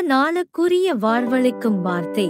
நாளுக்குரிய வாழ்வளிக்கும் வார்த்தை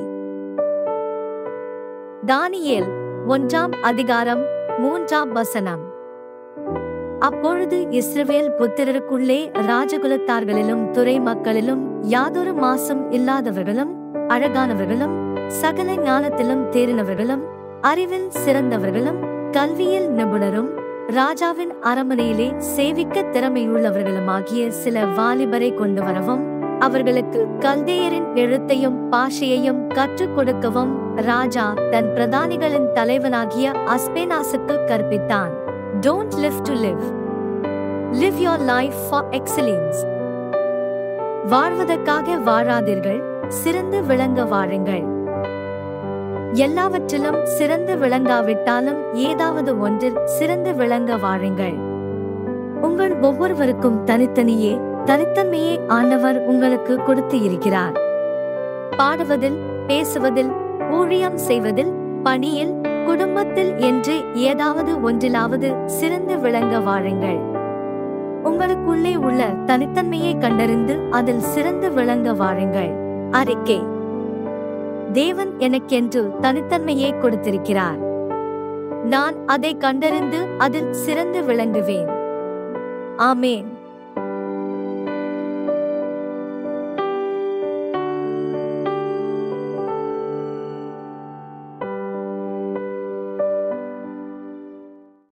தானியேல் ஒன்றாம் அதிகாரம் மூன்றாம் வசனம் அப்பொழுது இஸ்ரவேல் புத்திரருக்குள்ளே ராஜகுலத்தார்களிலும் துறை மக்களிலும் யாதொரு மாசும் இல்லாதவர்களும் அழகானவர்களும் சகல ஞானத்திலும் தேறினவர்களும் அறிவில் சிறந்தவர்களும் கல்வியில் நிபுணரும் ராஜாவின் அரமனையிலே சேவிக்க திறமையுள்ளவர்களுமாகிய சில வாலிபரை கொண்டு வரவும் அவர்களுக்கு கல்தேயரின் எழுத்தையும் பாஷையையும் கற்றுக் கொடுக்கவும் ராஜா தன் பிரதானிகளின் தலைவனாகிய அஸ்பேனாசுக்கு கற்பித்தான் don't live to live live your life for excellence வாழ்வதற்காக வாழாதீர்கள் சிறந்து விளங்க வாழுங்கள் எல்லாவற்றிலும் சிறந்து விளங்காவிட்டாலும் ஏதாவது ஒன்றில் சிறந்து விளங்க வாழுங்கள் உங்கள் ஒவ்வொருவருக்கும் தனித்தனியே தனித்தன்மையே ஆண்டவர் உங்களுக்கு கொடுத்து இருக்கிறார் பாடுவதில் பேசுவதில் ஊழியம் செய்வதில் பணியில் குடும்பத்தில் என்று ஏதாவது ஒன்றிலாவது சிறந்து விளங்க வாழுங்கள் உங்களுக்குள்ளே உள்ள தனித்தன்மையை கண்டறிந்து அதில் சிறந்து விளங்க வாழுங்கள் அறிக்கை தேவன் எனக்கென்று தனித்தன்மையை கொடுத்திருக்கிறார் நான் அதை கண்டறிந்து அதில் சிறந்து விளங்குவேன் ஆமேன்